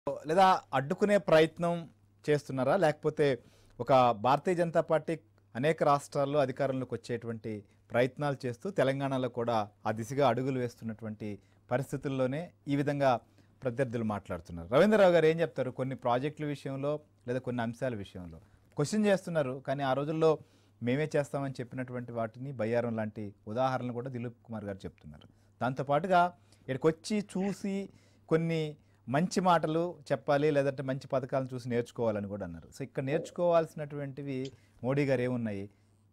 లేదా అడ్డుకునే ప్రయత్నం చేస్తున్నారా లేకపోతే ఒక భారతీయ జనతా పార్టీ అనేక రాష్ట్రాల్లో అధికారంలోకి వచ్చేటువంటి ప్రయత్నాలు చేస్తూ తెలంగాణలో కూడా ఆ దిశగా అడుగులు వేస్తున్నటువంటి పరిస్థితుల్లోనే ఈ విధంగా ప్రత్యర్థులు మాట్లాడుతున్నారు రవీంద్రరావు గారు ఏం చెప్తారు కొన్ని ప్రాజెక్టుల విషయంలో లేదా కొన్ని అంశాల విషయంలో క్వశ్చన్ చేస్తున్నారు కానీ ఆ రోజుల్లో మేమే చేస్తామని చెప్పినటువంటి వాటిని బయ్యారం లాంటి ఉదాహరణలు కూడా దిలీప్ కుమార్ గారు చెప్తున్నారు దాంతోపాటుగా ఇక్కడికి వచ్చి చూసి కొన్ని మంచి మాటలు చెప్పాలి లేదంటే మంచి పథకాలను చూసి నేర్చుకోవాలని కూడా అన్నారు సో ఇక్కడ నేర్చుకోవాల్సినటువంటివి మోడీ గారు ఏమున్నాయి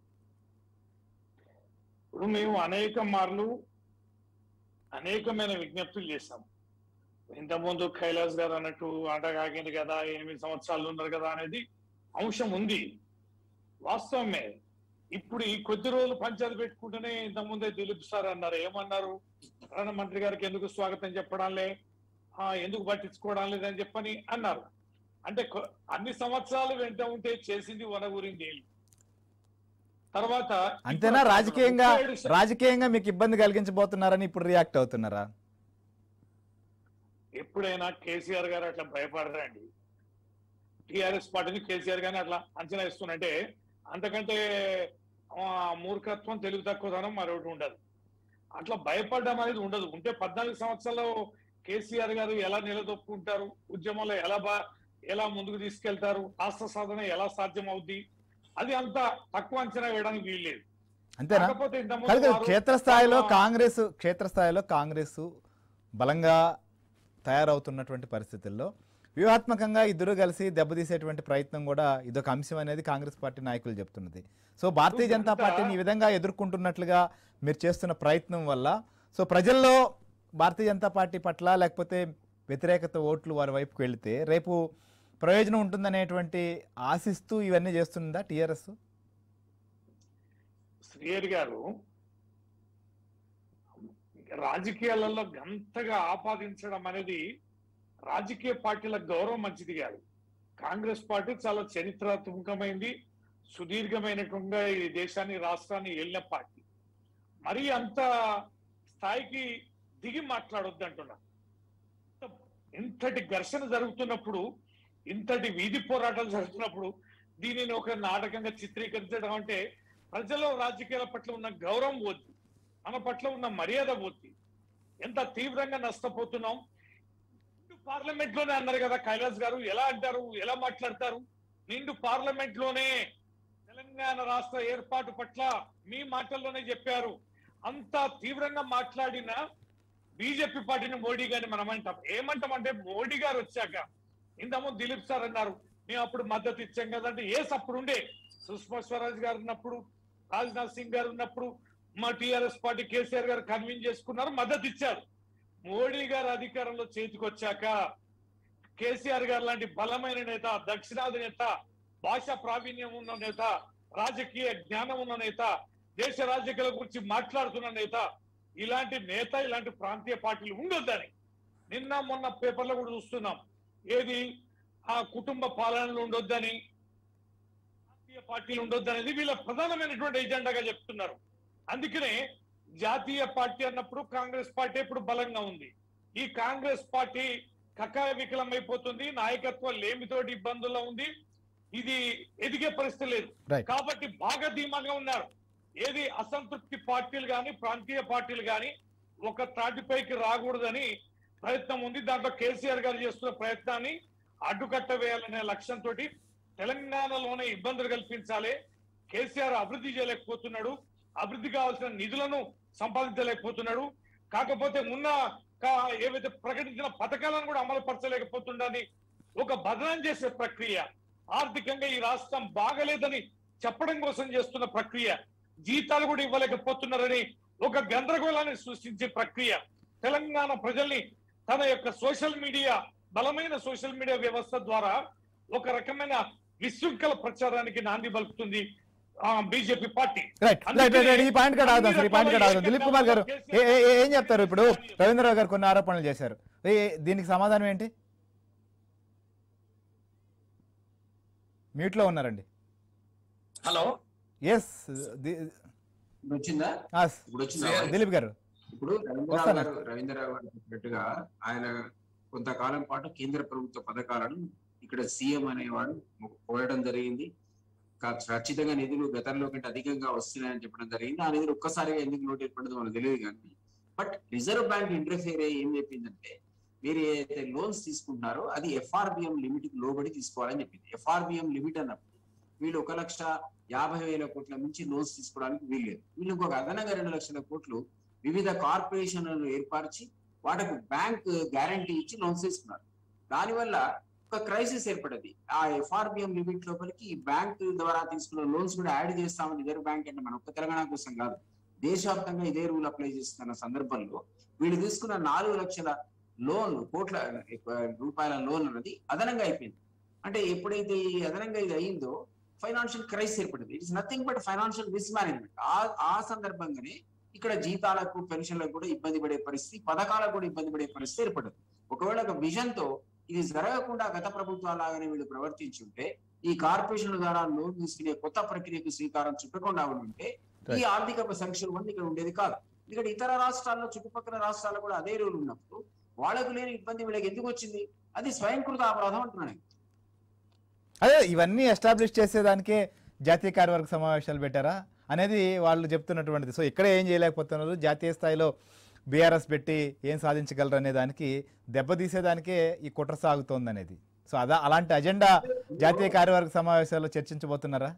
ఇప్పుడు మేము అనేక మార్లు అనేకమైన విజ్ఞప్తులు చేశాం ఇంతకుముందు కైలాస్ గారు అన్నట్టు ఆట కాకింది కదా ఎనిమిది సంవత్సరాలు ఉన్నారు కదా అనేది అంశం ఉంది వాస్తవమే ఇప్పుడు ఈ కొద్ది రోజులు పంచాయతీ పెట్టుకుంటేనే ఇంతకుముందే దిలీప్ సార్ అన్నారు ఏమన్నారు ప్రధానమంత్రి గారికి ఎందుకు స్వాగతం చెప్పడాలే ఆ ఎందుకు పట్టించుకోవడం లేదని చెప్పని అన్నారు అంటే కొ- అన్ని సంవత్సరాలు వెంట ఉంటే చేసింది వనగూరింది ఏమి? తర్వాత అంతేనా ఇప్పుడు రాజకీయంగా ముప్పై ఏడు శా- రాజకీయంగా మీకు ఇబ్బంది కలిగించబోతున్నారని ఇప్పుడు రియాక్ట్ అవుతున్నారా ఎప్పుడైనా కేసీఆర్ గారు అట్లా భయపడరండి టిఆర్ఎస్ పార్టీని కేసీఆర్ గారిని అట్లా అంచనా ఇస్తున్నట్టే అంతకంటే ఆ, మూర్ఖత్వం తెలుగు తక్కువదనం మరొకటి ఉండదు అట్లా భయపడడం అనేది ఉండదు ఉంటే పద్నాలుగు సంవత్సరాల్లో కేసీఆర్ గారు ఎలా నిలదొక్కుంటారు ఉద్యమంలో ఎలా బా ఎలా ముందుకు తీసుకెళ్తారు రాష్ట్ర సాధన ఎలా సాధ్యం అవుద్ది అది అంత తక్కువ అంచనా వేయడానికి వీల్లేదు అంతేనా కాకపోతే ఇంతకుముందు కాదు కాదు, వారు- క్షేత్రస్థాయిలో ఆ, కాంగ్రెస్ క్షేత్రస్థాయిలో కాంగ్రెస్ బలంగా తయారవుతున్నటువంటి పరిస్థితుల్లో వ్యూహాత్మకంగా ఇద్దరు కలిసి దెబ్బతీసేటువంటి ప్రయత్నం కూడా ఇదొక అంశం అనేది కాంగ్రెస్ పార్టీ నాయకులు చెప్తున్నది సో భారతీయ జనతా ఇదంతా- పార్టీని ఈ విధంగా ఎదుర్కొంటున్నట్లుగా మీరు చేస్తున్న ప్రయత్నం వల్ల సో ప్రజల్లో భారతీయ జనతా పార్టీ పట్ల లేకపోతే వ్యతిరేకత ఓట్లు వారి వైపుకి వెళితే రేపు ప్రయోజనం ఉంటుందనేటువంటి ఆశిస్తూ ఇవన్నీ చేస్తుందా టీఆర్ఎస్ శ్రీహరి గారు రాజకీయాలలో గంతగా ఆపాదించడం అనేది రాజకీయ పార్టీల గౌరవం మంచిది కాదు కాంగ్రెస్ పార్టీ చాలా చరిత్రాత్మకమైంది సుదీర్ఘమైనటువంటి ఈ దేశాన్ని రాష్ట్రాన్ని ఏలిన పార్టీ మరి అంత స్థాయికి దిగి మాట్లాడొద్దు అంటున్నా ఇంతటి ఘర్షణ జరుగుతున్నప్పుడు ఇంతటి వీధి పోరాటాలు జరుగుతున్నప్పుడు దీనిని ఒక నాటకంగా చిత్రీకరించడం అంటే ప్రజల్లో రాజకీయాల పట్ల ఉన్న గౌరవం పోద్ది మన పట్ల ఉన్న మర్యాద పోద్ది ఎంత తీవ్రంగా నష్టపోతున్నాం నిండు పార్లమెంట్ లోనే అన్నారు కదా కైలాస్ గారు ఎలా అంటారు ఎలా మాట్లాడతారు నిండు పార్లమెంట్ లోనే తెలంగాణ రాష్ట్ర ఏర్పాటు పట్ల మీ మాటల్లోనే చెప్పారు అంత తీవ్రంగా మాట్లాడిన బీజేపీ పార్టీని మోడీ గారిని మనం అంటాం ఏమంటామంటే మోడీ గారు వచ్చాక ఇంతకుముందు దిలీప్ సార్ అన్నారు మేము అప్పుడు మద్దతు ఇచ్చాం కదంటే ఏస్ అప్పుడు ఉండే సుష్మా స్వరాజ్ గారు ఉన్నప్పుడు రాజ్నాథ్ సింగ్ గారు ఉన్నప్పుడు మా టిఆర్ఎస్ పార్టీ కేసీఆర్ గారు కన్విన్స్ చేసుకున్నారు మద్దతు ఇచ్చారు మోడీ గారు అధికారంలో చేతికొచ్చాక కేసీఆర్ గారు లాంటి బలమైన నేత దక్షిణాది నేత భాషా ప్రావీణ్యం ఉన్న నేత రాజకీయ జ్ఞానం ఉన్న నేత దేశ రాజకీయాల గురించి మాట్లాడుతున్న నేత ఇలాంటి నేత ఇలాంటి ప్రాంతీయ పార్టీలు ఉండొద్దని నిన్న మొన్న పేపర్లో కూడా చూస్తున్నాం ఏది ఆ కుటుంబ పాలనలు ఉండొద్దని జాతీయ పార్టీలు ఉండొద్దు అనేది వీళ్ళ ప్రధానమైనటువంటి ఎజెండాగా చెప్తున్నారు అందుకనే జాతీయ పార్టీ అన్నప్పుడు కాంగ్రెస్ పార్టీ ఇప్పుడు బలంగా ఉంది ఈ కాంగ్రెస్ పార్టీ కకాయ వికలం అయిపోతుంది నాయకత్వం లేమితోటి ఇబ్బందుల్లో ఉంది ఇది ఎదిగే పరిస్థితి లేదు Right. కాబట్టి బాగా ధీమాగా ఉన్నారు ఏది అసంతృప్తి పార్టీలు గాని ప్రాంతీయ పార్టీలు గాని ఒక తాటిపైకి రాకూడదని ప్రయత్నం ఉంది దాంట్లో కేసీఆర్ గారు చేస్తున్న ప్రయత్నాన్ని అడ్డుకట్ట వేయాలనే లక్ష్యంతో తెలంగాణలోనే ఇబ్బందులు కల్పించాలి కేసీఆర్ అభివృద్ధి చేయలేకపోతున్నాడు అభివృద్ధి కావాల్సిన నిధులను సంపాదించలేకపోతున్నాడు కాకపోతే ఉన్న కా- ఏవైతే ప్రకటించిన పథకాలను కూడా అమలు పరచలేకపోతుండని ఒక బదనం చేసే ప్రక్రియ ఆర్థికంగా ఈ రాష్ట్రం బాగలేదని చెప్పడం కోసం చేస్తున్న ప్రక్రియ జీతాలు కూడా ఇవ్వలేకపోతున్నారని ఒక గందరగోళాన్ని సృష్టించే ప్రక్రియ తెలంగాణ ప్రజల్ని తన యొక్క సోషల్ మీడియా బలమైన సోషల్ మీడియా వ్యవస్థ ద్వారా ఒక రకమైన విశృంఖల ప్రచారానికి నాంది పలుకుతుంది BJP party right right right right. ఈ పాయింట్ కూడా ఆగుదాం సార్ ఈ పాయింట్ కూడా ఆగుదాం దిలీప్ కుమార్ గారు ఏ- ఏ- ఏ- ఏం చెప్తారు ఇప్పుడు రవీంద్రరావు గారు కొన్ని ఆరోపణలు చేశారు ఏ- ఏ- దీనికి సమాధానం ఏంటి మ్యూట్లో ఉన్నారండి హలో ఎస్ ఇప్పుడు వచ్చిందా ఇప్పుడు వచ్చిందా దిలీప్ గారు ఇప్పుడు రవీంద్రరావు వస్తాను. గారు రవీంద్రరావు గారు చెప్పినట్టుగా ఆయన కొంతకాలం పాటు కేంద్ర ప్రభుత్వ పథకాలను ఇక్కడ సీఎం అనేవాడు కోరడం జరిగింది కా- ఖచ్చితంగా నిధులు గతంలో కంటే అధికంగా వస్తున్నాయని చెప్పడం జరిగింది ఆ నిధులు ఒక్కసారిగా ఎందుకు నోట్ ఏర్పడదో మనకు తెలియదు కానీ బట్ రిజర్వ్ బ్యాంక్ ఇంటర్ఫియర్ అయ్యి ఏం చెప్పిందంటే మీరు ఏదైతే లోన్స్ తీసుకుంటున్నారో అది ఎఫ్ఆర్బిఎం లిమిట్ కి లోబడి తీసుకోవాలని చెప్పింది ఎఫ్ఆర్బిఎం లిమిట్ అన్నప్పుడు వీళ్ళు ఒక లక్ష యాభై వేల కోట్ల మించి లోన్స్ తీసుకోవడానికి వీల్లేదు వీళ్ళు ఇంకొక అదనంగా రెండు లక్షల కోట్లు వివిధ కార్పొరేషన్లను ఏర్పరిచి వాటికి బ్యాంక్ గ్యారంటీ ఇచ్చి లోన్స్ తీసుకున్నారు దానివల్ల ఒక క్రైసిస్ ఏర్పడింది ఆ ఎఫ్ఆర్బిఎం లిమిట్ లోపలికి ఈ బ్యాంక్ ద్వారా తీసుకున్న లోన్స్ కూడా యాడ్ చేస్తామని రిజర్వ్ బ్యాంక్ అంటే మన ఒక్క తెలంగాణ కోసం కాదు దేశవ్యాప్తంగా ఇదే రూల్ అప్లై చేస్తున్న సందర్భంలో వీళ్ళు తీసుకున్న నాలుగు లక్షల లోన్ కోట్ల రూపాయల లోన్ అన్నది అదనంగా అయిపోయింది అంటే ఎప్పుడైతే ఈ అదనంగా ఇది అయిందో ఫైనాన్షియల్ క్రైసిస్ ఏర్పడింది it's nothing but financial mismanagement ఆ ఆ సందర్భంగానే ఇక్కడ జీతాలకు పెన్షన్లకు కూడా ఇబ్బంది పడే పరిస్థితి పథకాలకు కూడా ఇబ్బంది పడే పరిస్థితి ఏర్పడింది ఒకవేళ ఒక విజన్ తో ఇది జరగకుండా గత ప్రభుత్వాలాగానే వీళ్ళు ప్రవర్తించి ఉంటే ఈ కార్పొరేషన్ల ద్వారా లోన్ తీసుకునే కొత్త ప్రక్రియకు శ్రీకారం చుట్టకుండా ఉంటే ఈ ఆర్థిక సంక్షోభం ఇక్కడ ఉండేది కాదు ఎందుకంటే ఇతర రాష్ట్రాల్లో చుట్టుపక్కల రాష్ట్రాల్లో కూడా అదే రూల్ ఉన్నప్పుడు వాళ్ళకు లేని ఇబ్బంది వీళ్ళకి ఎందుకు వచ్చింది అది స్వయంకృత అపరాధం అంటున్నాను నేను. అదే ఇవన్నీ ఎస్టాబ్లిష్ చేసేదానికే జాతీయ కార్యవర్గ సమావేశాలు పెట్టారా అనేది వాళ్ళు చెప్తున్నటువంటిది సో ఇక్కడ ఏం చేయలేకపోతున్నారు జాతీయ స్థాయిలో బీఆర్ఎస్ పెట్టి ఏం సాధించగలరు అనే దానికి దెబ్బతీసేదానికే ఈ కుట్ర సాగుతోంది అనేది సో అదా అలాంటి అజెండా జాతీయ కార్యవర్గ సమావేశాల్లో చర్చించబోతున్నారా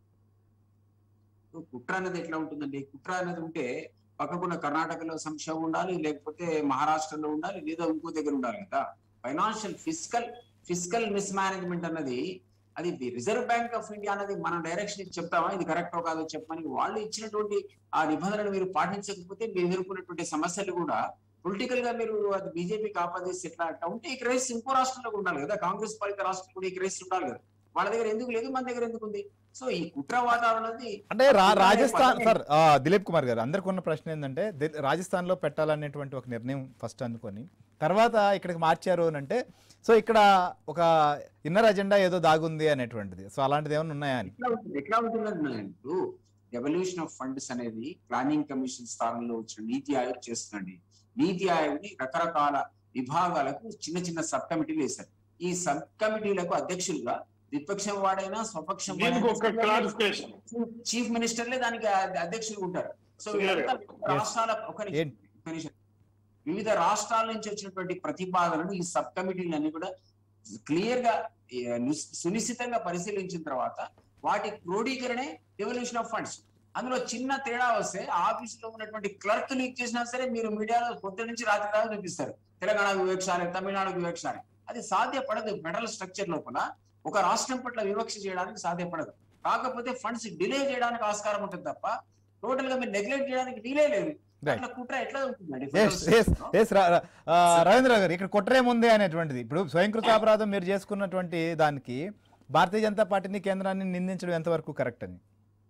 కుట్ర అనేది ఎట్లా ఉంటుందండి కుట్ర అనేది ఉంటే పక్కకున్న కర్ణాటకలో సంక్షేమం ఉండాలి లేకపోతే మహారాష్ట్రలో ఉండాలి లేదా ఇంకో దగ్గర ఉండాలి కదా financial physical physical mismanagement అన్నది అది రిజర్వ్ బ్యాంక్ ఆఫ్ ఇండియా అనేది మన డైరెక్షన్ ఇచ్చి చెప్తామా ఇది కరెక్టో కాదో చెప్పమని వాళ్ళు ఇచ్చినటువంటి ఆ నిబంధనలు మీరు పాటించకపోతే మీరు ఎదుర్కొన్నటువంటి సమస్యలు కూడా పొలిటికల్ గా మీరు అది బీజేపీకి ఆపాదిస్తే ఎట్లా అట్లా ఉంటే ఈ క్రైసిస్ ఇంకో రాష్ట్రంలో కూడా ఉండాలి కదా కాంగ్రెస్ పాలిత రాష్ట్రం కూడా ఈ క్రైసిస్ ఉండాలి కదా వాళ్ళ దగ్గర ఎందుకు లేదు మన దగ్గర ఎందుకు ఉంది సో ఈ కుట్ర వాతావరణం అనేది అంటే రా రాజస్థాన్ సార్ ఆ, దిలీప్ కుమార్ గారు అందరికి ఉన్న ప్రశ్న ఏంటంటే ది- రాజస్థాన్లో పెట్టాలనేటువంటి ఒక నిర్ణయం ఫస్ట్ అనుకొని తర్వాత ఇక్కడికి మార్చారు అని అంటే సో ఇక్కడ ఒక ఇన్నర్ అజెండా ఏదో దాగుంది అనేటువంటిది సో అలాంటిది ఏమైనా ఉన్నాయా అని ఎట్లా ఉంటుంది ఎట్లా ఉంటుందంటే ఇప్పుడు డెవల్యూషన్ ఆఫ్ ఫండ్స్ అనేది ప్లానింగ్ కమిషన్ స్థానంలో వచ్చిన నీతి ఆయోగ్ చేస్తుందండి నీతి ఆయోగ్ ని రకరకాల విభాగాలకు చిన్న చిన్న సబ్ కమిటీలు వేశారు ఈ సబ్ కమిటీలకు అధ్యక్షులుగా విపక్షం వాడైనా స్వపక్షం దీనికి ఒక క్లారిఫికేషన్ చీఫ్ మినిస్టర్లే దానికి అ- అధ్యక్షులు ఉంటారు సో వీళ్ళంతా రాష్ట్రాల ఒక నిమిషం, ఏంటి? ఒక నిమిషం. వివిధ రాష్ట్రాల నుంచి వచ్చినటువంటి ప్రతిపాదనలు ఈ సబ్ కమిటీలన్నీ కూడా క్లియర్ గా ఏ, ను- సునిశ్చితంగా పరిశీలించిన తర్వాత వాటి క్రోడీకరణే డెవల్యూషన్ ఆఫ్ ఫండ్స్ అందులో చిన్న తేడా వస్తే ఆఫీస్ లో ఉన్నటువంటి క్లర్క్ లీక్ చేసినా సరే మీరు మీడియాలో పొద్దు నుంచి రాత్రి దాకా చూపిస్తారు తెలంగాణ వివక్షాలే తమిళనాడు వివక్షాలే అది సాధ్యపడదు ఫెడరల్ స్ట్రక్చర్ లోపల ఒక రాష్ట్రం పట్ల వివక్ష చేయడానికి సాధ్యపడదు కాకపోతే ఫండ్స్ డిలే చేయడానికి ఆస్కారం ఉంటుంది తప్ప టోటల్ గా మీరు నెగ్లెక్ట్ చేయడానికి డిలే లేదు Right. అట్లా కుట్ర ఎట్లా ఉంటుందండి ఎస్ ఫెడరల్ ఎస్ స్ట్రక్చర్ లో? ఎస్ రవీంద్ర గారు ఇక్కడ కుట్రేముంది అనేటువంటిది ఇప్పుడు స్వయంకృత అపరాధం మీరు చేసుకున్నటువంటి దానికి భారతీయ జనతా పార్టీని కేంద్రాన్ని నిందించడం ఎంతవరకు కరెక్ట్ అని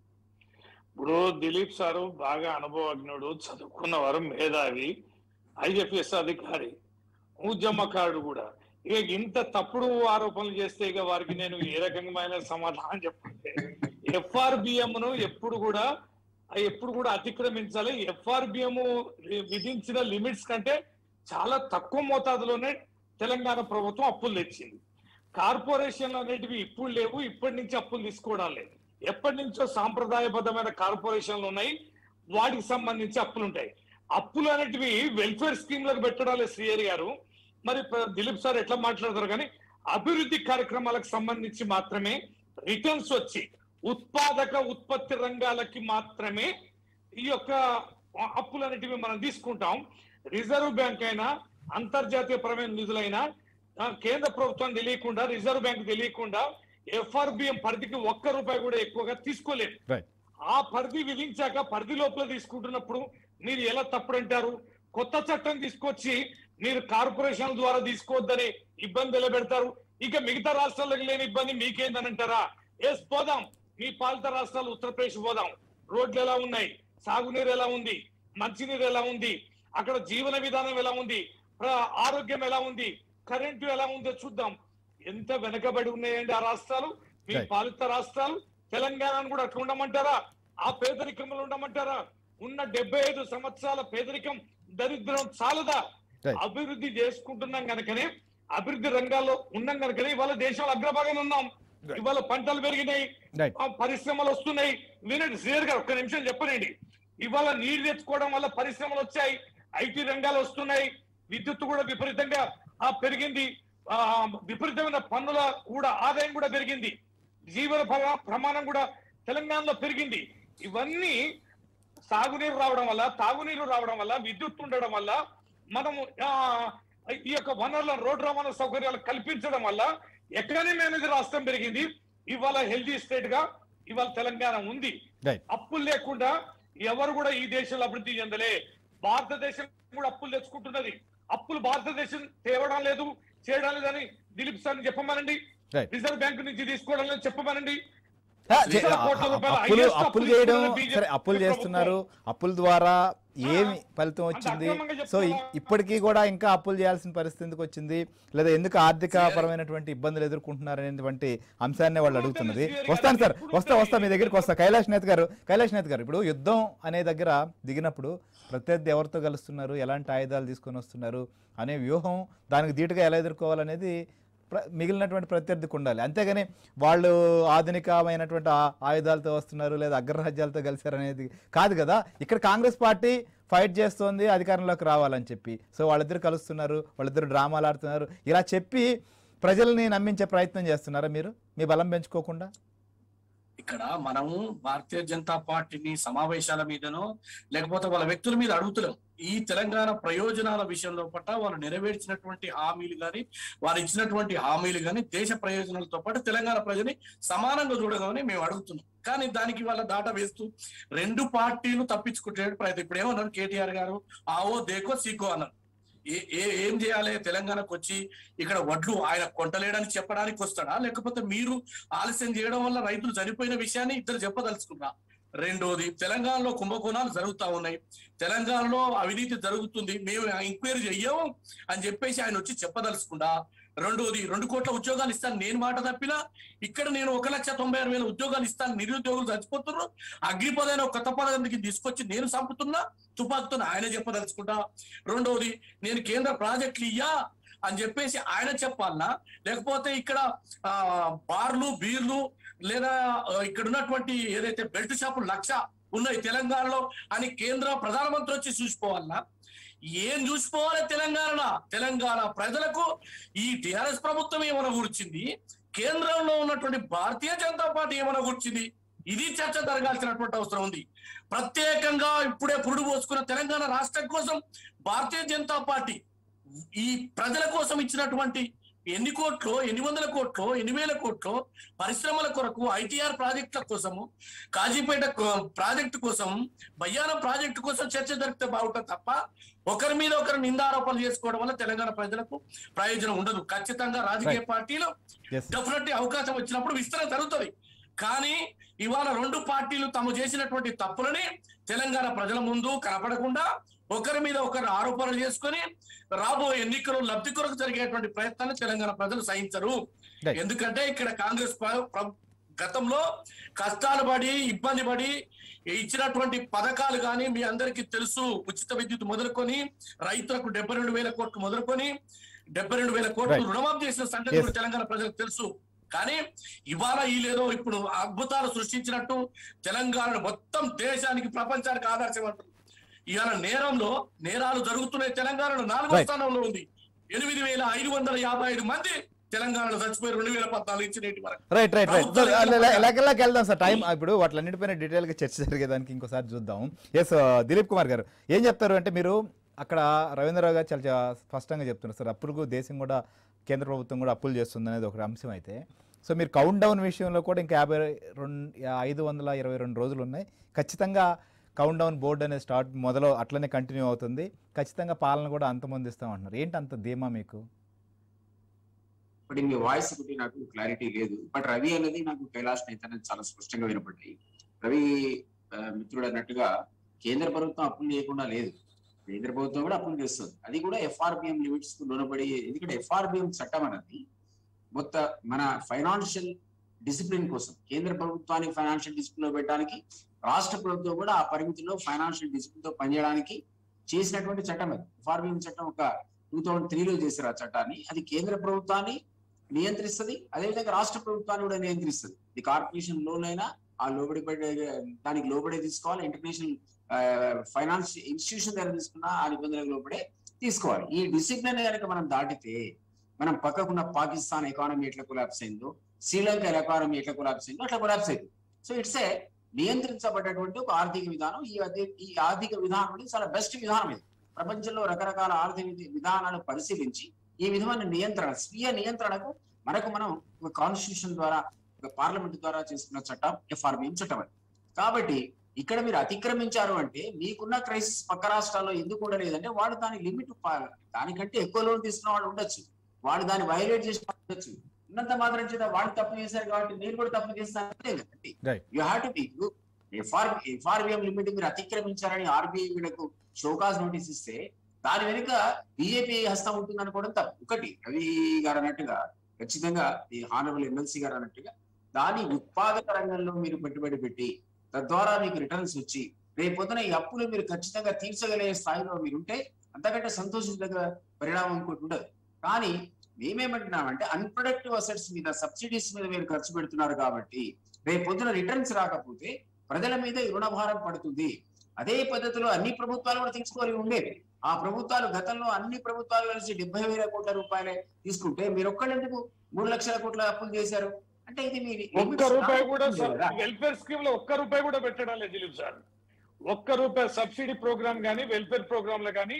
ఇప్పుడు దిలీప్ సారు బాగా అనుభవజ్ఞుడు చదువుకున్నవారు మేధావి ఐఎఫ్ఎస్ అధికారి ఉద్యమకారుడు కూడా ఇక ఇంత తప్పుడు ఆరోపణలు చేస్తే ఇక వారికి నేను ఏ రకమైన సమాధానం చెప్పాలి ఎఫ్ఆర్బిఎం ను ఎప్పుడు కూడా ఎప్పుడు కూడా అతిక్రమించాలి ఎఫ్ఆర్బిఎం విధించిన లిమిట్స్ కంటే చాలా తక్కువ మోతాదులోనే తెలంగాణ ప్రభుత్వం అప్పులు తెచ్చింది కార్పొరేషన్లు అనేటివి ఇప్పుడు లేవు ఇప్పటి నుంచి అప్పులు తీసుకోవడం లేదు ఎప్పటి నుంచో సాంప్రదాయబద్ధమైన కార్పొరేషన్లు ఉన్నాయి వాటికి సంబంధించి అప్పులు ఉంటాయి అప్పులు అనేటివి వెల్ఫేర్ స్కీమ్లకు పెట్టడాలే శ్రీహరి గారు మరి ప్ర- దిలీప్ సార్ ఎట్లా మాట్లాడతారు కానీ అభివృద్ధి కార్యక్రమాలకు సంబంధించి మాత్రమే రిటర్న్స్ వచ్చి ఉత్పాదక ఉత్పత్తి రంగాలకి మాత్రమే ఈ యొక్క అప్పులు అనేటివి మనం తీసుకుంటాం రిజర్వ్ బ్యాంక్ అయినా అంతర్జాతీయ పరమైన నిధులైనా ఆ, కేంద్ర ప్రభుత్వం తెలియకుండా రిజర్వ్ బ్యాంక్ తెలియకుండా ఎఫ్ఆర్బిఎం పరిధికి ఒక్క రూపాయి కూడా ఎక్కువగా తీసుకోలేదు Right. ఆ పరిధి విధించాక పరిధి లోపల తీసుకుంటున్నప్పుడు మీరు ఎలా తప్పుడంటారు కొత్త చట్టం తీసుకొచ్చి మీరు కార్పొరేషన్ ద్వారా తీసుకోవద్దని ఇబ్బంది ఎలా పెడతారు ఇక మిగతా రాష్ట్రాలకు లేని ఇబ్బంది మీకేందని అంటారా ఎస్ పోదాం మీ పాలిత రాష్ట్రాలు ఉత్తరప్రదేశ్ పోదాం రోడ్లు ఎలా ఉన్నాయి సాగునీరు ఎలా ఉంది మంచినీరు ఎలా ఉంది అక్కడ జీవన విధానం ఎలా ఉంది ప్ర- ఆరోగ్యం ఎలా ఉంది కరెంటు ఎలా ఉందో చూద్దాం ఎంత వెనకబడి ఉన్నాయండి ఆ రాష్ట్రాలు మీ Right. పాలిత రాష్ట్రాలు తెలంగాణను కూడా అట్లా ఉండమంటారా ఆ పేదరికంలో ఉండమంటారా ఉన్న డెబ్బై ఐదు సంవత్సరాల పేదరికం దరిద్రం చాలదా Right. అభివృద్ధి చేసుకుంటున్నాం కనుకనే అభివృద్ధి రంగాల్లో ఉన్నాం కనుకనే ఇవాళ దేశంలో అగ్రభాగంలో ఉన్నాం Right. ఇవాళ పంటలు పెరిగినాయి రైట్ ఆ పరిశ్రమలు వస్తున్నాయి వినండి శ్రీధర్ గారు ఒక్క నిమిషం చెప్పనండి ఇవాళ నీరు తెచ్చుకోవడం వల్ల పరిశ్రమలు వచ్చాయి ఐటీ రంగాలు వస్తున్నాయి విద్యుత్ కూడా విపరీతంగా ఆ పెరిగింది ఆ విపరీతమైన పన్నుల కూడా ఆదాయం కూడా పెరిగింది జీవన ప్ర- ప్రమాణం కూడా తెలంగాణలో పెరిగింది ఇవన్నీ సాగునీరు రావడం వల్ల తాగునీరు రావడం వల్ల విద్యుత్ ఉండడం వల్ల మనము ఆ, ఈ యొక్క వనరుల రోడ్డు రవాణా సౌకర్యాలు కల్పించడం వల్ల ఎకానమీ అనేది రాష్ట్రం పెరిగింది ఇవాళ హెల్దీ స్టేట్ గా ఇవాళ తెలంగాణ ఉంది రైట్ అప్పులు లేకుండా ఎవరు కూడా ఈ దేశంలో అభివృద్ధి చెందలే భారతదేశం కూడా అప్పులు తెచ్చుకుంటున్నది అప్పులు భారతదేశం తేవడం లేదు చేయడం లేదని దిలీప్ సార్ చెప్పమనండి Right. రిజర్వ్ బ్యాంక్ నుంచి తీసుకోవడం లేదు చెప్పమనండి ఆ, చే- లక్షల ఆ, కోట్ల ఆ, రూపాయల అప్పులు highest అప్పులు అప్పులు చేయడం తీసుకున్నది BJP సరే అప్పులు ప్రభుత్వం. చేస్తున్నారు అప్పుల ద్వారా ఏమి ఫలితం అంత వచ్చింది అక్రమంగా సో ఇ- చెప్తున్నారా? ఇప్పటికీ కూడా ఇంకా అప్పులు చేయాల్సిన పరిస్థితికి వచ్చింది లేదా ఎందుకు ఆర్థిక పరమైనటువంటి ఇబ్బందులు ఎదుర్కొంటున్నారు అనేటువంటి అంశాన్ని వాళ్ళు అడుగుతున్నది వస్తాను సార్ వస్తా వస్తా మీ దగ్గరికి వస్తా కైలాష్ నేత్ గారు కైలాష్ నేత్ గారు ఇప్పుడు యుద్ధం అనే దగ్గర దిగినప్పుడు ప్రత్యర్థి ఎవరితో కలుస్తున్నారు ఎలాంటి ఆయుధాలు తీసుకొని వస్తున్నారు అనే వ్యూహం దానికి ధీటుగా ఎలా ఎదుర్కోవాలనేది ప్ర- మిగిలినటువంటి ప్రత్యర్థికి ఉండాలి అంతేగాని వాళ్ళు ఆధునికమైనటువంటి ఆ- ఆయుధాలతో వస్తున్నారు లేదా అగ్రరాజ్యాలతో కలిశారు అనేది కాదు కదా ఇక్కడ కాంగ్రెస్ పార్టీ ఫైట్ చేస్తోంది అధికారంలోకి రావాలని చెప్పి సో వాళ్ళిద్దరు కలుస్తున్నారు వాళ్ళిద్దరు డ్రామాలు ఆడుతున్నారు ఇలా చెప్పి ప్రజల్ని నమ్మించే ప్రయత్నం చేస్తున్నారా మీరు మీ బలం పెంచుకోకుండా ఇక్కడ మనము భారతీయ జనతా పార్టీని సమావేశాల మీదనో లేకపోతే వాళ్ళ వ్యక్తుల మీద అడుగుతున్నాం ఈ తెలంగాణ ప్రయోజనాల విషయంలో పట్ల వాళ్ళు నెరవేర్చినటువంటి హామీలు కానీ వారు ఇచ్చినటువంటి హామీలు కానీ దేశ ప్రయోజనాలతో పాటు తెలంగాణ ప్రజని సమానంగా చూడగానే మేము అడుగుతున్నాం కానీ దానికి వాళ్ళ దాట వేస్తూ రెండు పార్టీలు తప్పించుకునే ప్రయత్నం ఇప్పుడు ఏమన్నారు కేటీఆర్ గారు ఆవో దేకో సీకో అన్నారు ఏ ఏ- ఏం చేయాలి తెలంగాణకు వచ్చి ఇక్కడ వడ్లు ఆయన కొంటలేడని చెప్పడానికి వస్తాడా లేకపోతే మీరు ఆలస్యం చేయడం వల్ల రైతులు చనిపోయిన విషయాన్ని ఇద్దరు చెప్పదలుచుకున్నా రెండోది తెలంగాణలో కుంభకోణాలు జరుగుతా ఉన్నాయి తెలంగాణలో అవినీతి జరుగుతుంది మేము ఎంక్వైరీ చెయ్యము అని చెప్పేసి ఆయన వచ్చి చెప్పదలుచుకుండా రెండోది రెండు కోట్ల ఉద్యోగాలు ఇస్తాను నేను మాట తప్పినా ఇక్కడ నేను ఒక లక్ష తొంభై ఆరు వేల ఉద్యోగాలు ఇస్తాను నిరుద్యోగులు చచ్చిపోతున్నారు అగ్నిపద అనే ఒక కొత్త పథకానికి తీసుకొచ్చి నేను చంపుతున్నా తుపాకుతో ఆయన చెప్పదలుచుకుంటా రెండోది నేను కేంద్ర ప్రాజెక్టులు ఇయ్యా అని చెప్పేసి ఆయన చెప్పాలనా లేకపోతే ఇక్కడ ఆ బార్లు బీర్లు లేదా ఆ, ఇక్కడ ఉన్నటువంటి ఏదైతే బెల్ట్ షాపులు లక్ష ఉన్నాయి తెలంగాణలో అని కేంద్ర ప్రధానమంత్రి వచ్చి చూసిపోవాలనా ఏం చూసిపోవాలి తెలంగాణ తెలంగాణ ప్రజలకు ఈ టిఆర్ఎస్ ప్రభుత్వం ఏమైనా కూర్చింది కేంద్రంలో ఉన్నటువంటి భారతీయ జనతా పార్టీ ఏమైనా కూర్చింది ఇది చర్చ జరగాల్సినటువంటి అవసరం ఉంది ప్రత్యేకంగా ఇప్పుడే పురుడు పోసుకున్న తెలంగాణ రాష్ట్రం కోసం భారతీయ జనతా పార్టీ ఈ ప్రజల కోసం ఇచ్చినటువంటి ఎన్ని కోట్లు ఎన్ని వందల కోట్లు ఎన్ని వేల కోట్లు పరిశ్రమల కొరకు ఐటీఆర్ ప్రాజెక్టుల కోసము కాజీపేట కో- ప్రాజెక్టు కోసం బయ్యానం ప్రాజెక్టు కోసం చర్చ జరిగితే బాగుంటుంది తప్ప ఒకరి మీద ఒకరు నిందారోపణలు చేసుకోవడం వల్ల తెలంగాణ ప్రజలకు ప్రయోజనం ఉండదు ఖచ్చితంగా రాజకీయ పార్టీలు ఎస్ డెఫినెట్ అవకాశం వచ్చినప్పుడు విస్తరణ జరుగుతుంది కానీ ఇవాళ రెండు పార్టీలు తాము చేసినటువంటి తప్పులని తెలంగాణ ప్రజల ముందు కనపడకుండా ఒకరి మీద ఒకరు ఆరోపణలు చేసుకొని రాబోయే ఎన్నికలు లబ్ధి కొరకు జరిగేటువంటి ప్రయత్నాన్ని తెలంగాణ ప్రజలు సహించరు Right. ఎందుకంటే ఇక్కడ కాంగ్రెస్ ప్ర- ప్ర- గతంలో కష్టాలు పడి ఇబ్బంది పడి ఇచ్చినటువంటి పథకాలు కానీ మీ అందరికీ తెలుసు ఉచిత విద్యుత్ మొదలుకొని రైతులకు డెబ్బై రెండు వేల కోట్లు మొదలుకొని డెబ్బై రెండు వేల కోట్లు Right. రుణమాఫీ చేసిన సంగతి Yes. కూడా తెలంగాణ ప్రజలకు తెలుసు కానీ ఇవాళ ఈ లేదో ఇప్పుడు అద్భుతాలు సృష్టించినట్టు తెలంగాణ మొత్తం దేశానికి ప్రపంచానికి ఆదర్శం అంటారు ఇవాళ నేరంలో నేరాలు జరుగుతున్నాయి తెలంగాణలో నాలుగో Right. స్థానంలో ఉంది ఎనిమిది వేల ఐదు వందల యాభై ఐదు మంది తెలంగాణలో చచ్చిపోయి రెండు వేల పద్నాలుగు నుంచి నేటి వరకు రైట్ రైట్ రైట్ ప్రభుత్వాలు ఎలా ఎలాగెలాకి వెళ్దాం సార్ టైం ఇప్పుడు వాటిలన్నిటిపైన డీటెయిల్గా చర్చ జరిగేదానికి ఇంకోసారి చూద్దాం ఎస్ దిలీప్ కుమార్ గారు ఏం చెప్తారు అంటే మీరు అక్కడ రవీంద్రరావు గారు చాలా చా- స్పష్టంగా చెప్తున్నారు సార్ అప్పులకు దేశం కూడా కేంద్ర ప్రభుత్వం కూడా అప్పులు చేస్తుంది అనేది ఒక అంశం అయితే సో మీరు కౌంట్ డౌన్ విషయంలో కూడా ఇంకా యాభై రెండు ఐదు వందల ఇరవై రెండు రోజులు ఉన్నాయి ఖచ్చితంగా కౌంట్ డౌన్ బోర్డు అనేది స్టార్ట్ మొదలు అట్లనే కంటిన్యూ అవుతుంది ఖచ్చితంగా పాలన కూడా అంతమొందిస్తాం అంటున్నారు ఏంటి అంత ధీమా మీకు ఇప్పుడు మీ వాయిస్ ఒకటి నాకు క్లారిటీ లేదు బట్ రవి అనేది నాకు కైలాష్ నేత అనేది చాలా స్పష్టంగా వినపడ్డాయి రవి ఆ, మిత్రుడు అన్నట్టుగా కేంద్ర ప్రభుత్వం అప్పులు చేయకుండా లేదు కేంద్ర ప్రభుత్వం కూడా అప్పులు చేస్తుంది అది కూడా ఎఫ్ఆర్బిఎం లిమిట్స్ కు లోనపడి ఎందుకంటే ఎఫ్ఆర్బిఎం చట్టం అనేది మొత్త మన ఫైనాన్షియల్ డిసిప్లిన్ కోసం కేంద్ర ప్రభుత్వాన్ని ఫైనాన్షియల్ డిసిప్లిన్ లో పెట్టడానికి రాష్ట్ర ప్రభుత్వం కూడా ఆ పరిమితిలో ఫైనాన్షియల్ డిసిప్లిన్ తో పనిచేయడానికి చేసినటువంటి చట్టం అది ఎఫ్ఆర్బిఎం చట్టం ఒక టూ థౌజండ్ త్రీలో చేశారు ఆ చట్టాన్ని అది కేంద్ర ప్రభుత్వాన్ని నియంత్రిస్తుంది అదేవిధంగా రాష్ట్ర ప్రభుత్వాన్ని కూడా నియంత్రిస్తుంది ఇది కార్పొరేషన్ లోన్ అయినా ఆ లోబడి పడే దానికి లోబడే తీసుకోవాలి ఇంటర్నేషనల్ ఫైనాన్స్ ఇన్స్టిట్యూషన్ దగ్గర తీసుకున్నా ఆ నిబంధనలకు లోబడే తీసుకోవాలి ఈ డిసిప్లిన్ కనుక మనం దాటితే మనం పక్కకున్న పాకిస్తాన్ ఎకానమీ ఎట్లా కొలాప్స్ అయిందో శ్రీలంక ఎకానమీ ఎట్లా కొలాప్స్ అయిందో అట్లా కొలాప్స్ అయింది సో ఇట్స్ ఏ నియంత్రించబడ్డటువంటి ఒక ఆర్థిక విధానం ఈ అదే- ఈ ఆర్థిక విధానం అనేది చాలా బెస్ట్ విధానం ఇది ప్రపంచంలో రకరకాల ఆర్థిక విధి- విధానాలు పరిశీలించి ఈ విధమైన నియంత్రణ స్వీయ నియంత్రణకు మనకు మనం ఒక కాన్స్టిట్యూషన్ ద్వారా ఒక పార్లమెంట్ ద్వారా చేసుకున్న చట్టం ఎఫ్ఆర్బిఎం చట్టం అది కాబట్టి ఇక్కడ మీరు అతిక్రమించారు అంటే మీకున్న క్రైసిస్ పక్క రాష్ట్రాల్లో ఎందుకు ఉండలేదంటే వాడు దాని లిమిట్ దానికంటే ఎక్కువ లోన్ తీసుకున్న వాడు ఉండొచ్చు వాడు దాన్ని వైలేట్ చేసిన వాడు ఉండొచ్చు ఉన్నంత మాత్రం చేత వాడు తప్పు చేశారు కాబట్టి నేను కూడా తప్పు చేస్తాను అంతే కదండి Right. You have to be FR FRBM limit మీరు అతిక్రమించారని ఆర్బీఐ వీళ్ళకు షోకాజ్ నోటీస్ ఇస్తే దాని వెనుక బీజేపీ హస్తం ఉంటుంది అనుకోవడం తప్పు ఒకటి రవి గారు అన్నట్టుగా ఖచ్చితంగా ఈ హానరబుల్ ఎమ్మెల్సీ గారు అన్నట్టుగా దాని ఉత్పాదక రంగంలో మీరు పెట్టుబడి పెట్టి తద్వారా మీకు రిటర్న్స్ వచ్చి రేపు పొద్దున ఈ అప్పులు మీరు ఖచ్చితంగా తీర్చగలిగే స్థాయిలో మీరు ఉంటే అంతకంటే సంతోషించదగ్గ పరిణామం ఇంకోటి ఉండదు కానీ మేమేమంటున్నామంటే అన్ప్రొడక్టివ్ అసెట్స్ మీద సబ్సిడీస్ మీద మీరు ఖర్చు పెడుతున్నారు కాబట్టి రేపు పొద్దున రిటర్న్స్ రాకపోతే ప్రజల మీద ఈ రుణభారం పడుతుంది అదే పద్ధతిలో అన్ని ప్రభుత్వాలు కూడా తీసుకోవాలి ఉండేవి ఆ ప్రభుత్వాలు గతంలో అన్ని ప్రభుత్వాలు కలిసి డెబ్బై వేల కోట్ల రూపాయలే తీసుకుంటే మీరు ఒక్కళ్ళెందుకు మూడు లక్షల కోట్ల అప్పులు చేశారు అంటే ఇది మీ ఒక్క రూపాయి కూడా ఉంది కదా. వెల్ఫేర్ స్కీమ్ లో ఒక్క రూపాయి కూడా పెట్టడం లేదు దిలీప్ సార్ ఒక్క రూపాయి సబ్సిడీ ప్రోగ్రామ్ కానీ వెల్ఫేర్ ప్రోగ్రామ్ లో కానీ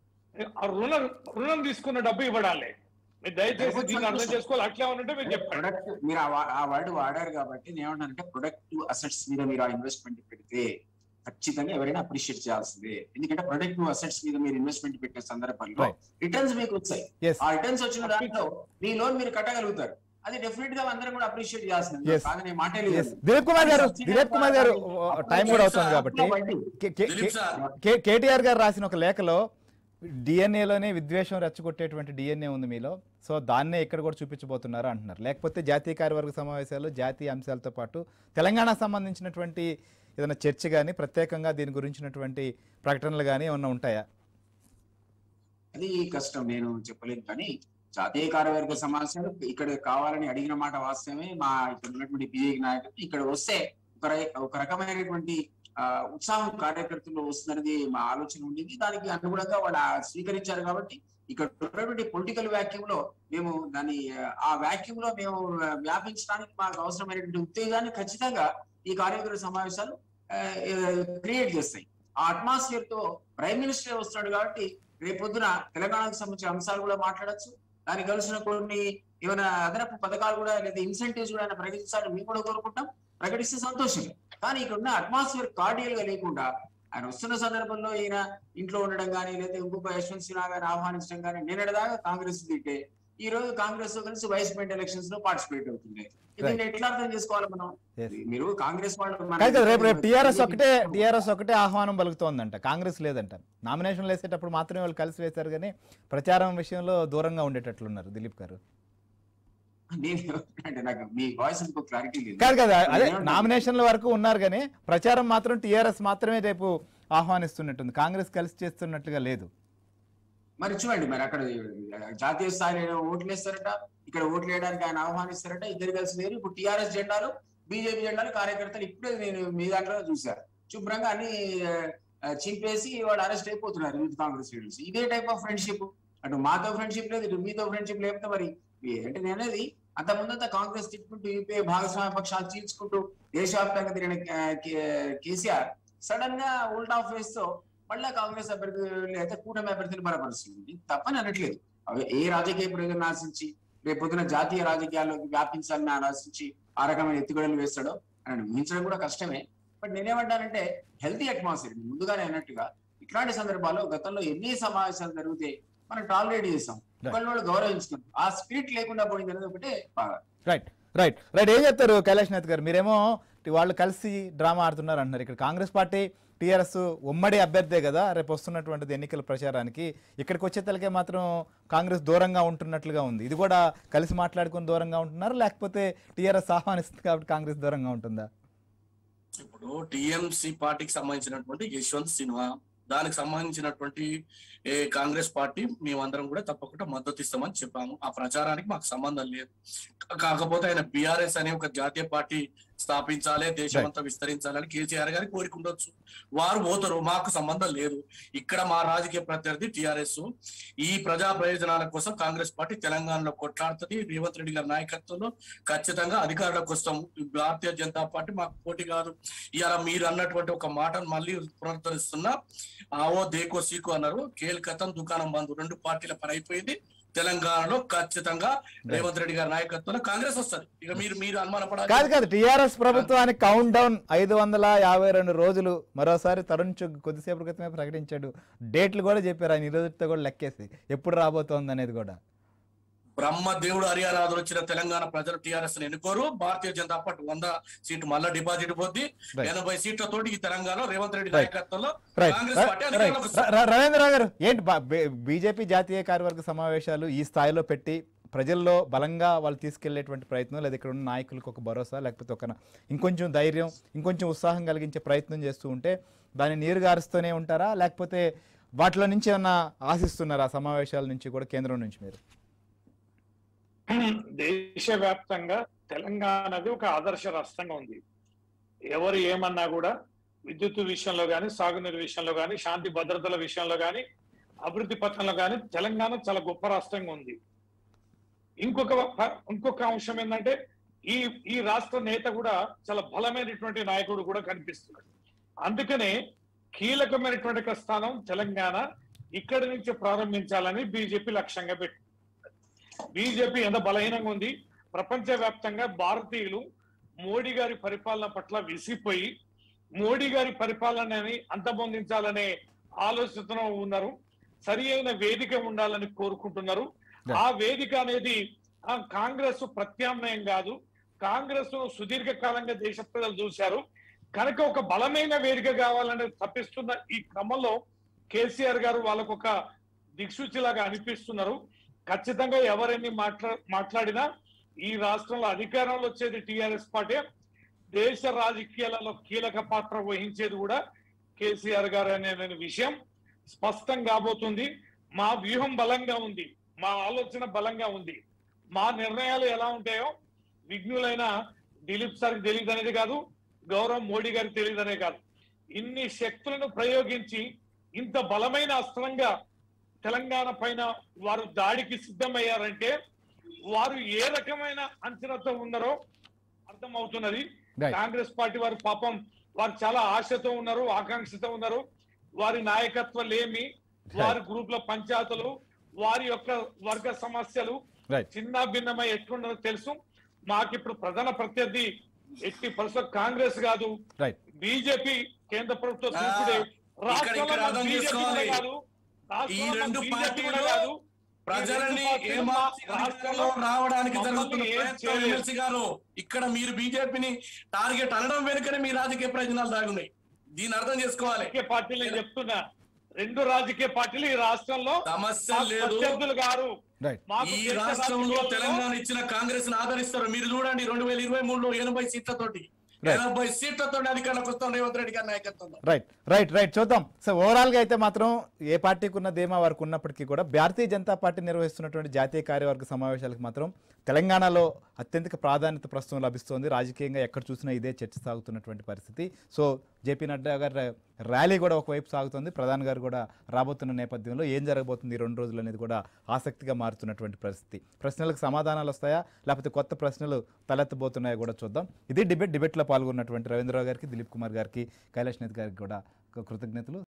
ఆ రుణం రుణం తీసుకున్న డబ్బు ఇవ్వడాలి మీరు దయచేసి దీన్ని అర్థం చేసుకోవాలి అట్లా ఉన్నట్టే మీరు చెప్పండి ప్రొడక్ట్ మీరు ఆ వా- ఆ వర్డ్ వాడారు కాబట్టి నేను ఏమంటానంటే ప్రొడక్టివ్ అసెట్స్ మీద మీరు ఆ ఇన్వెస్ట్మెంట్ పెడితే ఖచ్చితంగా ఎవరైనా అప్రిషియేట్ చేయాల్సిందే ఎందుకంటే ప్రొడక్టివ్ అసెట్స్ మీద మీరు ఇన్వెస్ట్మెంట్ పెట్టే సందర్భంలో Right. రిటర్న్స్ మీకు వచ్చాయి ఎస్ ఆ రిటర్న్స్ వచ్చిన దాంట్లో మీ లోన్ మీరు కట్టగలుగుతారు అది డెఫినెట్ గా అందరం కూడా అప్రిషియేట్ చేయాల్సింది Yes. కాదని మాటే ఎస్ లేదు దిలీప్ కుమార్ గారు Subsidy దిలీప్ కుమార్ గారు ద్వారా టైం కూడా అవుతుంది కాబట్టి వడ్డీ. కే- కే- దిలీప్ సార్ కే- కేటీఆర్ గారు రాసిన ఒక లేఖలో డిఎన్ఏలోనే విద్వేషం రెచ్చగొట్టేటువంటి డిఎన్ఏ ఉంది మీలో సో దాన్నే ఇక్కడ కూడా చూపించబోతున్నారు అంటున్నారు లేకపోతే జాతీయ కార్యవర్గ సమావేశాలు జాతీయ అంశాలతో పాటు తెలంగాణకు సంబంధించినటువంటి ఏదైనా చర్చ కానీ ప్రత్యేకంగా దీని గురించినటువంటి ప్రకటనలు కానీ ఏమన్నా ఉంటాయా అది కష్టం నేను చెప్పలేను కానీ జాతీయ కార్యవర్గ సమావేశాలు ఇక్కడ కావాలని అడిగిన మాట వాస్తవమే మా ఇక్కడ ఉన్నటువంటి బీజేపీ నాయకులు ఇక్కడ వస్తే ఒక రై- ఒక రకమైనటువంటి ఆ, ఉత్సాహం కార్యకర్తల్లో వస్తుందనేది మా ఆలోచన ఉండింది దానికి అనుగుణంగా వాళ్ళు ఆ స్వీకరించారు కాబట్టి ఇక్కడ ఉన్నటువంటి పొలిటికల్ వ్యాక్యూమ్ లో మేము దాన్ని ఆ వ్యాక్యూమ్ లో మేము వ్యాపించడానికి మాకు అవసరమైనటువంటి ఉత్తేజాన్ని ఖచ్చితంగా ఈ కార్యవర్గ సమావేశాలు క్రియేట్ చేస్తాయి ఆ అట్మాస్ఫియర్ తో ప్రైమ్ మినిస్టర్ వస్తున్నాడు కాబట్టి రేపొద్దున తెలంగాణకు సంబంధించిన అంశాలు కూడా మాట్లాడొచ్చు దానికి కలిసిన కొన్ని ఏమైనా అదనపు పథకాలు కూడా లేదా ఇన్సెంటివ్స్ కూడా ఆయన ప్రకటించాలని మేము కూడా కోరుకుంటాం ప్రకటిస్తే సంతోషం కానీ ఇక్కడ ఉన్న అట్మాస్ఫియర్ కార్డియల్ గా లేకుండా ఆయన వస్తున్న సందర్భంలో ఈయన ఇంట్లో ఉండడం కానీ లేదా ఇంకొక యశ్వంత్ సిన్హా గారిని ఆహ్వానించడం కానీ నిన్నటిదాకా కాంగ్రెస్ తిట్టే ఈ రోజు కాంగ్రెస్ తో కలిసి వైస్ ప్రెసిడెంట్ ఎలక్షన్స్ లో పార్టిసిపేట్ అవుతుంది దీన్ని ఎట్లా అర్థం చేసుకోవాలి మనం Yes. మీరు కాంగ్రెస్ వాళ్ళు మన- కాదు కదా రేపు రేపు టీఆర్ఎస్ ఒకటే టీఆర్ఎస్ ఒకటే ఆహ్వానం పలుకుతోందంట కాంగ్రెస్ లేదంట నామినేషన్లు వేసేటప్పుడు మాత్రమే వాళ్ళు కలిసి వేశారు కానీ ప్రచారం విషయంలో దూరంగా ఉండేటట్లున్నారు దిలీప్ గారు నేను అంటే నాకు మీ వాయిస్ ఇంకో క్లారిటీ లేదు కాదు కదా అదే ఏమంటారు? నామినేషన్ల వరకు ఉన్నారు కానీ ప్రచారం మాత్రం టీఆర్ఎస్ మాత్రమే రేపు ఆహ్వానిస్తున్నట్టుంది కాంగ్రెస్ కలిసి చేస్తున్నట్లుగా లేదు మరి చూడండి మరి అక్కడ జాతీయ స్థాయిలో ఓట్లు వేస్తారట ఇక్కడ ఓట్లు వేయడానికి ఆయన ఆహ్వానిస్తారట ఇద్దరు కలిసి లేరు ఇప్పుడు టిఆర్ఎస్ జెండాలు బీజేపీ జెండాలు కార్యకర్తలు ఇప్పుడే నేను మీ దాంట్లో చూశారు శుభ్రంగా అన్ని ఆ, చింపేసి వాడు అరెస్ట్ అయిపోతున్నారు యూత్ కాంగ్రెస్ లీడర్స్ ఇదే టైప్ ఆఫ్ ఫ్రెండ్షిప్ అటు మాతో ఫ్రెండ్షిప్ లేదు ఇటు మీతో ఫ్రెండ్షిప్ లేకపోతే మరి ఈ- అంటే నేను అనేది అంత ముందంతా కాంగ్రెస్ తిట్టుకుంటూ యూపీఏ భాగస్వామ్య పక్షాలు చీల్చుకుంటూ దేశవ్యాప్తంగా తిరిగిన ఆ, కే- కేసీఆర్ సడన్ గా ఉల్టా ఫేస్ తో మళ్ళా కాంగ్రెస్ అభ్యర్థి లేదా కూటమి అభ్యర్థిని బలపరుస్తుంది తప్పని అనట్లేదు అవి ఏ రాజకీయ ప్రయోజనం ఆశించి రేపు పొద్దున జాతీయ రాజకీయాల్లోకి వ్యాపించాలని ఆయన ఆశించి ఆ రకమైన ఎత్తుగడలు వేస్తాడో అని ఊహించడం కూడా కష్టమే బట్ నేనేమంటానంటే హెల్తీ అట్మాస్ఫియర్ ముందుగానే అన్నట్టుగా ఇట్లాంటి సందర్భాల్లో గతంలో ఎన్ని సమావేశాలు జరిగితే మనం టాలరేట్ చేసాం ఒకళ్ళు వాళ్ళు గౌరవించుకున్నాం ఆ స్పిరిట్ లేకుండా పోయింది అనేది ఒకటే బాధ రైట్ రైట్ రైట్ ఏం చెప్తారు కైలాష్ నాథ్ గారు మీరేమో వాళ్ళు కలిసి డ్రామా ఆడుతున్నారు అంటున్నారు ఇక్కడ కాంగ్రెస్ పార్టీ టీఆర్ఎస్ ఉమ్మడి అభ్యర్థే కదా రేపు వస్తున్నటువంటిది ఎన్నికల ప్రచారానికి ఇక్కడికి వచ్చే తలకే మాత్రం కాంగ్రెస్ దూరంగా ఉంటున్నట్లుగా ఉంది ఇది కూడా కలిసి మాట్లాడుకుని దూరంగా ఉంటున్నారు లేకపోతే టీఆర్ఎస్ ఆహ్వానిస్తుంది కాబట్టి కాంగ్రెస్ దూరంగా ఉంటుందా ఇప్పుడు టిఎంసి పార్టీకి సంబంధించినటువంటి యశ్వంత్ సిన్హా దానికి సంబంధించినటువంటి ఏ కాంగ్రెస్ పార్టీ మేమందరం కూడా తప్పకుండా మద్దతు ఇస్తామని చెప్పాము ఆ ప్రచారానికి మాకు సంబంధం లేదు కాకపోతే ఆయన బీఆర్ఎస్ అనే ఒక జాతీయ పార్టీ స్థాపించాలి దేశం అంతా విస్తరించాలని కేసీఆర్ గారి కోరిక ఉండొచ్చు వారు పోతారు మాకు సంబంధం లేదు ఇక్కడ మా రాజకీయ ప్రత్యర్థి టిఆర్ఎస్ ఈ ప్రజా ప్రయోజనాల కోసం కాంగ్రెస్ పార్టీ తెలంగాణలో కొట్లాడుతుంది రేవంత్ రెడ్డి గారి నాయకత్వంలో ఖచ్చితంగా అధికారంలోకి వస్తాం ఈ భారతీయ జనతా పార్టీ మాకు పోటీ కాదు ఇవాళ మీరు అన్నటువంటి ఒక మాటను మళ్ళీ పునరుద్ధరిస్తున్నా ఆవో దేకో సీకో అన్నారు కేల్ కథం దుకాణం బంద్ రెండు పార్టీల పని అయిపోయింది తెలంగాణలో ఖచ్చితంగా రేవంత్ రెడ్డి గారి నాయకత్వంలో కాంగ్రెస్ వస్తుంది ఇక మీరు మీరు కాదు అనుమానపడాలి కాదు టిఆర్ఎస్ ప్రభుత్వానికి కౌంట్ డౌన్ ఐదు వందల యాభై రెండు రోజులు మరోసారి తరుణ్ చుగ్ కొద్దిసేపు క్రితమే ప్రకటించాడు డేట్లు కూడా చెప్పారు ఆయన ఈ రోజుతో కూడా లెక్కేసి ఎప్పుడు రాబోతోంది అనేది కూడా బ్రహ్మ దేవుడు హరియారాధులు వచ్చిన తెలంగాణ ప్రజలు టిఆర్ఎస్ ఎన్నుకోరు భారతీయ జనతా పార్టీ వంద సీటు మళ్ళా డిపాజిట్ పోద్ది Right. ఎనభై సీట్లతోటి ఈ తెలంగాణ రేవంత్ రెడ్డి Right. నాయకత్వంలో రైట్ కాంగ్రెస్ పార్టీ అధికారంలోకి వస్తుంది. రవీంద్ర గారు ఏంటి బీజేపీ జాతీయ కార్యవర్గ సమావేశాలు ఈ స్థాయిలో పెట్టి ప్రజల్లో బలంగా వాళ్ళు తీసుకెళ్లేటువంటి ప్రయత్నం లేదా ఇక్కడ ఉన్న నాయకులకు ఒక భరోసా లేకపోతే ఒక ఇంకొంచెం ధైర్యం ఇంకొంచెం ఉత్సాహం కలిగించే ప్రయత్నం చేస్తూ ఉంటే దాన్ని నీరు గారుస్తూనే ఉంటారా లేకపోతే వాటిలో నుంచి ఏమన్నా ఆశిస్తున్నారా ఆ సమావేశాల నుంచి కూడా కేంద్రం నుంచి మీరు దేశవ్యాప్తంగా తెలంగాణది ఒక ఆదర్శ రాష్ట్రంగా ఉంది ఎవరు ఏమన్నా కూడా విద్యుత్ విషయంలో కానీ సాగునీరు విషయంలో కానీ శాంతి భద్రతల విషయంలో కానీ అభివృద్ధి పథంలో కానీ తెలంగాణ చాలా గొప్ప రాష్ట్రంగా ఉంది ఇంకొక ప- ఇంకొక అంశం ఏంటంటే ఈ ఈ రాష్ట్ర నేత కూడా చాలా బలమైనటువంటి నాయకుడు కూడా కనిపిస్తున్నాడు అందుకనే కీలకమైనటువంటి ఒక స్థానం తెలంగాణ ఇక్కడి నుంచి ప్రారంభించాలని బీజేపీ లక్ష్యంగా పెట్టి బీజేపీ ఎంత బలహీనంగా ఉంది ప్రపంచ వ్యాప్తంగా భారతీయులు మోడీ గారి పరిపాలన పట్ల విసిపోయి మోడీ గారి పరిపాలనని అంతమొందించాలనే ఆలోచనతో ఉన్నారు సరి అయిన వేదిక ఉండాలని కోరుకుంటున్నారు ఆ వేదిక అనేది ఆ కాంగ్రెస్ ప్రత్యామ్నాయం కాదు కాంగ్రెస్ ను సుదీర్ఘ కాలంగా దేశ ప్రజలు చూశారు కనుక ఒక బలమైన వేదిక కావాలని తప్పిస్తున్న ఈ క్రమంలో కేసీఆర్ గారు వాళ్ళకు ఒక దిక్సూచిలాగా అనిపిస్తున్నారు ఖచ్చితంగా ఎవరెన్ని మాట్లా మాట్లాడినా ఈ రాష్ట్రంలో అధికారంలో వచ్చేది టిఆర్ఎస్ పార్టీ దేశ రాజకీయాలలో కీలక పాత్ర వహించేది కూడా కేసీఆర్ గారు అనే విషయం స్పష్టం కాబోతుంది మా వ్యూహం బలంగా ఉంది మా ఆలోచన బలంగా ఉంది మా నిర్ణయాలు ఎలా ఉంటాయో విఘ్నులైన దిలీప్ సార్కి తెలియదు అనేది కాదు గౌరవ్ మోడీ గారికి తెలియదు అనే కాదు ఇన్ని శక్తులను ప్రయోగించి ఇంత బలమైన అస్త్రంగా తెలంగాణ పైన వారు దాడికి సిద్ధమయ్యారంటే వారు ఏ రకమైన అంచనాతో ఉన్నారో అర్థమవుతున్నది Right. కాంగ్రెస్ పార్టీ వారు పాపం వారు చాలా ఆశతో ఉన్నారు ఆకాంక్షతో ఉన్నారు వారి నాయకత్వం లేమి వారి గ్రూప్ల పంచాయతీలు వారి యొక్క వర్గ సమస్యలు రైట్ చిన్న భిన్నమై ఎట్లున్నదో తెలుసు మాకిప్పుడు ప్రధాన ప్రత్యర్థి ఎట్టి పరిస్థితి కాంగ్రెస్ కాదు రైట్ బీజేపీ కేంద్ర ప్రభుత్వ ఆ, దూకుడే ఇక్కడ- ఇక్కడ రాష్ట్రంలో అర్థం బీజేపీ కూడా చేసుకోవాలి. కాదు ఈ రాష్ట్రంలో రెండు బీజేపీ కూడా పార్టీలు కాదు ప్రజలని ఈ రెండు ఏమార్చి పార్టీలు అధికారంలో రావడానికి మమ్మల్ని జరుగుతున్న ఏం ప్రయత్నం చేయలేదు. ఎమ్మెల్సీ గారు ఇక్కడ మీరు బీజేపీని టార్గెట్ అనడం వెనుకనే మీ రాజకీయ ప్రయోజనాలు దాగున్నాయి దీన్ని అర్థం చేసుకోవాలి రాజకీయ పార్టీలు నేను చెప్తున్నా రెండు రాజకీయ పార్టీలు ఈ రాష్ట్రంలో సమస్య మాకు లేదు ప్రత్యర్థులు గారు రైట్ మాకు ఈ దేశ రాష్ట్రంలో రాజకీయాల్లో తెలంగాణ ఇచ్చిన కాంగ్రెస్ ని ఆదరిస్తారు మీరు చూడండి రెండు వేల ఇరవై మూడులో ఎనభై సీట్లతోటి Right. ఎనభై సీట్లతో అధికారంలోకి వస్తాం రేవంత్ రెడ్డి గారి నాయకత్వంలో రైట్ రైట్ రైట్ చూద్దాం సో ఓవరాల్గా అయితే మాత్రం ఏ పార్టీకి ఉన్న ధీమా వారికి ఉన్నప్పటికీ కూడా భారతీయ జనతా పార్టీ నిర్వహిస్తున్నటువంటి జాతీయ కార్యవర్గ సమావేశాలకు మాత్రం తెలంగాణలో అత్యంత ప్రాధాన్యత ప్రస్తుతం లభిస్తోంది రాజకీయంగా ఎక్కడ చూసినా ఇదే చర్చ సాగుతున్నటువంటి పరిస్థితి సో జేపీ నడ్డా గారి ర్యాలీ కూడా ఒకవైపు సాగుతుంది ప్రధాని గారు కూడా రాబోతున్న నేపథ్యంలో ఏం జరగబోతుంది ఈ రెండు రోజులు అనేది కూడా ఆసక్తిగా మారుతున్నటువంటి పరిస్థితి ప్రశ్నలకు సమాధానాలు వస్తాయా లేకపోతే కొత్త ప్రశ్నలు తలెత్తబోతున్నాయా కూడా చూద్దాం ఇది డిబేట్ డిబేట్లో పాల్గొన్నటువంటి రవీంద్రరావు గారికి దిలీప్ కుమార్ గారికి కైలాష్ నేత్ గారికి కూడా కృతజ్ఞతలు